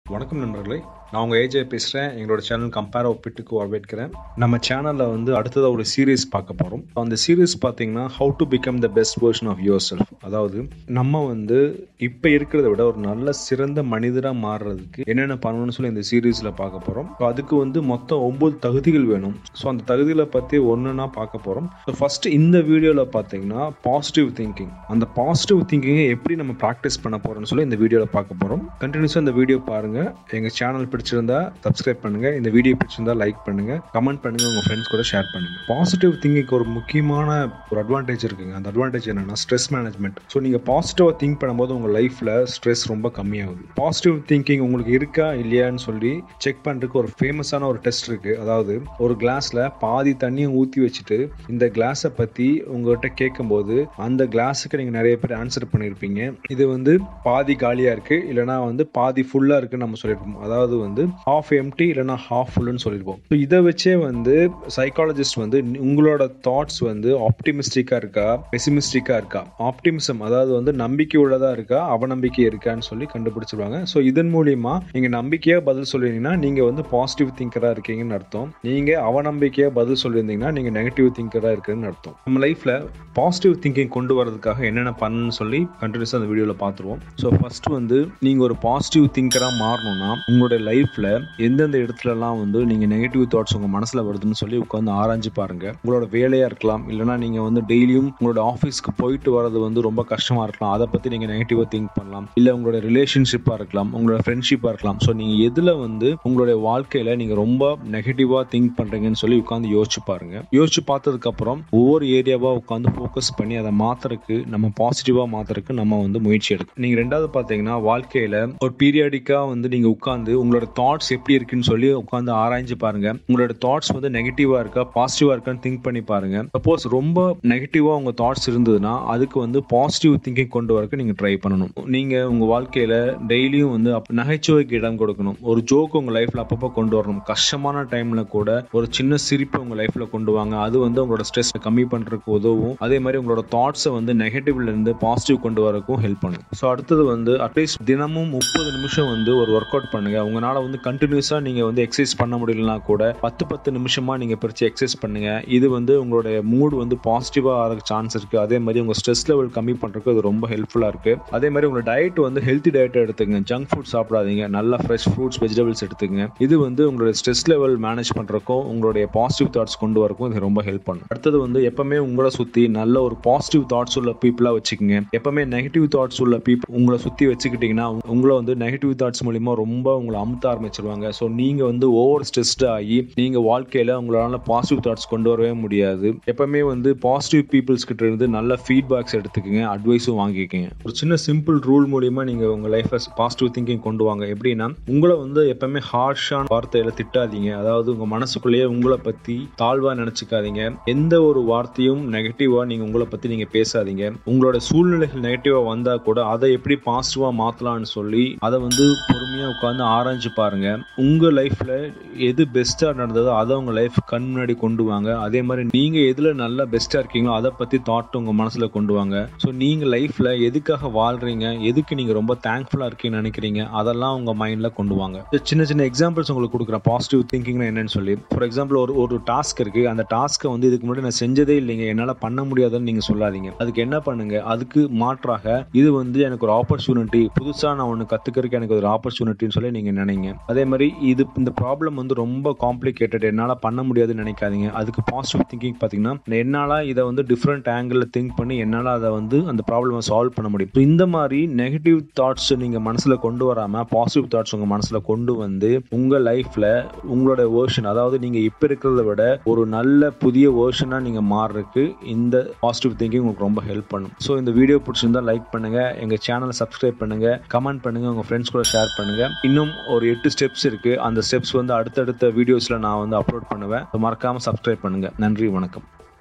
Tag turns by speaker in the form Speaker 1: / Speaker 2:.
Speaker 1: வணக்கம் நண்பர்களே நான் உங்கள் ஏஜே பேசுகிறேன் எங்களோட சேனல் கம்பேர் ஒப்பிட்டுக்கு வரவேற்கிறேன் நம்ம சேனலில் வந்து அடுத்ததாக ஒரு சீரீஸ் பார்க்க போகிறோம் அந்த சீரீஸ் பார்த்தீங்கன்னா how to become the best version of yourself அதாவது நம்ம வந்து இப்போ இருக்கிறத விட ஒரு நல்ல சிறந்த மனிதராக மாறுறதுக்கு என்னென்ன பண்ணணும்னு சொல்லி இந்த சீரீஸில் பார்க்க போகிறோம் ஸோ அதுக்கு வந்து மொத்தம் ஒம்பது தகுதிகள் வேணும் ஸோ அந்த தகுதிகளை பற்றி ஒன்றுனா பார்க்க போகிறோம் ஸோ ஃபஸ்ட்டு இந்த வீடியோவில் பார்த்தீங்கன்னா பாசிட்டிவ் திங்கிங் அந்த பாசிட்டிவ் திங்கிங்கை எப்படி நம்ம ப்ராக்டிஸ் பண்ண போகிறோம்னு சொல்லி இந்த வீடியோவில் பார்க்க போகிறோம் கண்டினியூஸாக இந்த வீடியோ பாருங்கள் எங்கள் சேனல் பிடிச்சிருந்தா சப்ஸ்கிரைப் பண்ணுங்க இந்த வீடியோ பிடிச்சிருந்தா லைக் பண்ணுங்க கமெண்ட் பண்ணுங்க உங்க ஃப்ரெண்ட்ஸ் கூட ஷேர் பண்ணுங்க பாசிட்டிவ் திங்கிங்க்கு ஒரு முக்கியமான ஒரு அட்வான்டேஜ் இருக்குங்க அந்த அட்வான்டேஜ் என்னன்னா ஸ்ட்ரெஸ் மேனேஜ்மெண்ட் ஸோ நீங்க பாசிட்டிவா திங்க் பண்ணும்போது உங்க லைஃப்ல ஸ்ட்ரெஸ் ரொம்ப கம்மியாகுது பாசிட்டிவ் திங்கிங் உங்களுக்கு இருக்கா இல்லையான்னு சொல்லி செக் பண்றதுக்கு ஒரு ஃபேமஸான ஒரு டெஸ்ட் இருக்கு அதாவது ஒரு கிளாஸ்ல பாதி தண்ணியை ஊற்றி வச்சுட்டு இந்த கிளாஸை பத்தி உங்ககிட்ட கேட்கும்போது அந்த கிளாஸுக்கு நீங்க நிறைய பேர் ஆன்சர் பண்ணியிருப்பீங்க இது வந்து பாதி காலியா இருக்கு இல்லைனா வந்து பாதி ஃபுல்லா இருக்குன்னு நம்ம சொல்லியிருப்போம் அதாவது வந்து ஹாஃப் எம்டி இல்லைனா ஹாஃப் ஃபுல்லுன்னு சொல்லியிருப்போம் ஸோ இதை வச்சே வந்து சைக்காலஜிஸ்ட் வந்து உங்களோட தாட்ஸ் வந்து ஆப்டிமிஸ்டிக்கா இருக்கா பெசிமிஸ்டிக்கா இருக்கா ஆப்டிமிசம் அதாவது வந்து நம்பிக்கை உள்ளதா இருக்கா அவநம்பிக்கை இருக்கான்னு சொல்லி கண்டுபிடிச்சிருவாங்க ஸோ இதன் மூலியமா நீங்க நம்பிக்கையா பதில் சொல்லிருந்தீங்கன்னா நீங்க வந்து பாசிட்டிவ் திங்கரா இருக்கீங்கன்னு அர்த்தம் நீங்க அவநம்பிக்கையா பதில் சொல்லியிருந்தீங்கன்னா நீங்க நெகட்டிவ் திங்கரா இருக்குன்னு அர்த்தம் நம்ம லைஃப்ல பாசிட்டிவ் திங்கிங் கொண்டு வரதுக்காக என்னென்ன பண்ணணும்னு சொல்லி கண்டினியூஸாக அந்த வீடியோவில் பார்த்துருவோம் ஸோ ஃபர்ஸ்ட் வந்து நீங்கள் ஒரு பாசிட்டிவ் திங்கராக மாறணும்னா உங்களுடைய லைஃப்பில் எந்தெந்த இடத்துலலாம் வந்து நீங்கள் நெகட்டிவ் தாட்ஸ் உங்கள் மனசில் வருதுன்னு சொல்லி உட்காந்து ஆராய்ஞ்சு பாருங்க உங்களோட வேலையாக இருக்கலாம் இல்லைனா நீங்கள் வந்து டெய்லியும் உங்களோட ஆஃபீஸ்க்கு போயிட்டு வரது வந்து ரொம்ப கஷ்டமாக இருக்கலாம் அதை பற்றி நீங்கள் நெகட்டிவாக திங்க் பண்ணலாம் இல்லை உங்களோட ரிலேஷன்ஷிப்பாக இருக்கலாம் உங்களோட ஃப்ரெண்ட்ஷிப்பாக இருக்கலாம் ஸோ நீங்கள் எதில் வந்து உங்களுடைய வாழ்க்கையில் நீங்கள் ரொம்ப நெகட்டிவாக திங்க் பண்ணுறீங்கன்னு சொல்லி உட்காந்து யோசிச்சு பாருங்க யோசிச்சு பார்த்ததுக்கப்புறம் ஒவ்வொரு ஏரியாவாக உட்காந்து ஃபோக்கஸ் பண்ணி அதை மாத்துறதுக்கு நம்ம பாசிட்டிவாக மாத்துறதுக்கு நம்ம வந்து முயற்சி எடுக்கணும் நீங்கள் ரெண்டாவது பார்த்தீங்கன்னா வாழ்க்கையில் ஒரு பீரியாடிக்காக வந்து நீங்கள் உட்காந்து உங்களோட தாட்ஸ் எப்படி இருக்குன்னு சொல்லி உட்காந்து ஆராய்ஞ்சு பாருங்க உங்களோட தாட்ஸ் வந்து நெகட்டிவாக இருக்கா பாசிட்டிவாக இருக்கான்னு திங்க் பண்ணி பாருங்க சப்போஸ் ரொம்ப நெகட்டிவாக உங்கள் தாட்ஸ் இருந்ததுன்னா அதுக்கு வந்து பாசிட்டிவ் திங்கிங் கொண்டு வரக்கு நீங்கள் ட்ரை பண்ணணும் நீங்கள் உங்கள் வாழ்க்கையில் டெய்லியும் வந்து அப்ப நகைச்சுவைக்கு இடம் கொடுக்கணும் ஒரு ஜோக் உங்கள் லைஃப்பில் அப்பப்போ கொண்டு வரணும் கஷ்டமான டைமில் கூட ஒரு சின்ன சிரிப்பு உங்கள் லைஃப்பில் கொண்டு வாங்க அது வந்து உங்களோட ஸ்ட்ரெஸ் கம்மி பண்ணுறதுக்கு உதவும் அதே மாதிரி உங்களோட தாட்ஸை வந்து நெகட்டிவ்ல இருந்து பாசிட்டிவ் கொண்டு வரக்கும் ஹெல்ப் பண்ணும் ஸோ அடுத்தது வந்து அட்லீஸ்ட் தினமும் முப்பது நிமிஷம் வந்து ஒரு ஒர்க் அவுட் பண்ணுங்க உங்களால வந்து கண்டினியூஸா நீங்க வந்து எக்ஸசைஸ் பண்ண முடியலனா கூட பத்து பத்து நிமிஷமா நீங்க பிரிச்சு எக்ஸசைஸ் பண்ணுங்க இது வந்து உங்களுடைய மூட் வந்து பாசிட்டிவா ஆக சான்ஸ் இருக்கு அதே மாதிரி உங்க ஸ்ட்ரெஸ் லெவல் கம்மி பண்றதுக்கு அது ரொம்ப ஹெல்ப்ஃபுல்லா இருக்கு அதே மாதிரி உங்களோட டயட் வந்து ஹெல்த்தி டயட் எடுத்துங்க ஜங்க் ஃபுட் சாப்பிடாதீங்க நல்லா ஃப்ரெஷ் ஃப்ரூட்ஸ் வெஜிடபிள்ஸ் எடுத்துங்க இது வந்து உங்களுடைய ஸ்ட்ரெஸ் லெவல் மேனேஜ் பண்றதுக்கும் உங்களுடைய பாசிட்டிவ் தாட்ஸ் கொண்டு வரக்கும் இது ரொம்ப ஹெல்ப் பண்ணும் அடுத்தது வந்து எப்பவுமே உங்களை சுத்தி நல்ல ஒரு பாசிட்டிவ் தாட்ஸ் உள்ள பீப்புளா வச்சுக்கோங்க எப்பவுமே நெகட்டிவ் தாட்ஸ் உள்ள பீப்புள் உங்களை சுத்தி வச்சுக்கிட்டீங்கன்னா உங்களை வந்து நெகட்டிவ் தாட்ஸ் மூலியமா ரொம்ப உங்களை அமுத்த ஆரம்பிச்சிருவாங்க ஸோ நீங்க வந்து ஓவர் ஸ்ட்ரெஸ்ட் ஆகி நீங்க வாழ்க்கையில உங்களால பாசிட்டிவ் தாட்ஸ் கொண்டு வரவே முடியாது எப்பவுமே வந்து பாசிட்டிவ் பீப்புள்ஸ் கிட்ட இருந்து நல்ல ஃபீட்பேக்ஸ் எடுத்துக்கோங்க அட்வைஸும் வாங்கிக்கோங்க ஒரு சின்ன சிம்பிள் ரூல் மூலியமா நீங்க உங்க லைஃப்ல பாசிட்டிவ் திங்கிங் கொண்டு வாங்க எப்படின்னா உங்களை வந்து எப்பவுமே ஹார்ஷான வார்த்தையில திட்டாதீங்க அதாவது உங்க மனசுக்குள்ளேயே உங்களை பத்தி தாழ்வா நினைச்சுக்காதீங்க எந்த ஒரு வார்த்தையும் நெகட்டிவா நீங்க உங்களை பத்தி நீங்க பேசாதீங்க உங்களோட சூழ்நிலைகள் நெகட்டிவா வந்தா கூட அதை எப்படி பாசிட்டிவா மாத்தலாம்னு சொல்லி அதை வந்து பொறுமையா உட்காந்து ஆராய்ஞ்சு பாருங்க உங்க லைஃப்ல எது பெஸ்டா நடந்ததோ அதை உங்க லைஃப் கண் முன்னாடி கொண்டு வாங்க அதே மாதிரி நீங்க எதுல நல்லா பெஸ்டா இருக்கீங்களோ அதை பத்தி தாட் உங்க மனசுல கொண்டு வாங்க ஸோ நீங்க லைஃப்ல எதுக்காக வாழ்றீங்க எதுக்கு நீங்க ரொம்ப தேங்க்ஃபுல்லா இருக்கீங்கன்னு நினைக்கிறீங்க அதெல்லாம் உங்க மைண்ட்ல கொண்டு வாங்க சின்ன சின்ன எக்ஸாம்பிள்ஸ் உங்களுக்கு கொடுக்குறேன் பாசிட்டிவ் திங்கிங்னா என்னன்னு சொல்லி ஃபார் எக்ஸாம்பிள் ஒரு ஒரு டாஸ்க் இருக்கு அந்த டாஸ்க்கை வந்து இதுக்கு முன்னாடி நான் செஞ்சதே இல்லைங்க என்னால பண்ண முடியாதுன்னு நீங்க சொல்லாதீங்க அதுக்கு என்ன பண்ணுங்க அதுக்கு மாற்றாக இது வந்து எனக்கு ஒரு ஆப்பர்ச்சுனிட்டி புதுசா நான் ஒன்று கத்துக்கிறதுக்கு எனக்கு ஒரு ஆப்பர்ச்சுனிட்டின்னு சொல்லி நீங்க நினைங்க அதே மாதிரி இது இந்த ப்ராப்ளம் வந்து ரொம்ப காம்ப்ளிகேட்டட் என்னால பண்ண முடியாதுன்னு நினைக்காதீங்க அதுக்கு பாசிட்டிவ் திங்கிங் பாத்தீங்கன்னா என்னால இதை வந்து டிஃப்ரெண்ட் ஆங்கிள் திங்க் பண்ணி என்னால அதை வந்து அந்த ப்ராப்ளமை சால்வ் பண்ண முடியும் இந்த மாதிரி நெகட்டிவ் தாட்ஸ் நீங்க மனசுல கொண்டு வராம பாசிட்டிவ் தாட்ஸ் உங்க மனசுல கொண்டு வந்து உங்க லைஃப்ல உங்களோட வேர்ஷன் அதாவது நீங்க இப்ப இருக்கிறத விட ஒரு நல்ல புதிய வேர்ஷனா நீங்க மாறுறதுக்கு இந்த பாசிட்டிவ் திங்கிங் உங்களுக்கு ரொம்ப ஹெல்ப் பண்ணும் ஸோ இந்த வீடியோ பிடிச்சிருந்தா லைக் பண்ணுங்க எங்க சேனலை சப்ஸ்கிரைப் பண்ணுங்க கமெண்ட் பண்ணுங்க உங்க ஃப்ரெண்ட்ஸ் கூட ஷேர் பண்ணுங்க இன்னும் ஒரு எட்டு ஸ்டெப்ஸ் இருக்கு அந்த ஸ்டெப்ஸ் வந்து அடுத்தடுத்த வீடியோஸ்ல நான் வந்து அப்லோட் பண்ணுவேன் மறக்காம சப்ஸ்கிரைப் பண்ணுங்க நன்றி வணக்கம்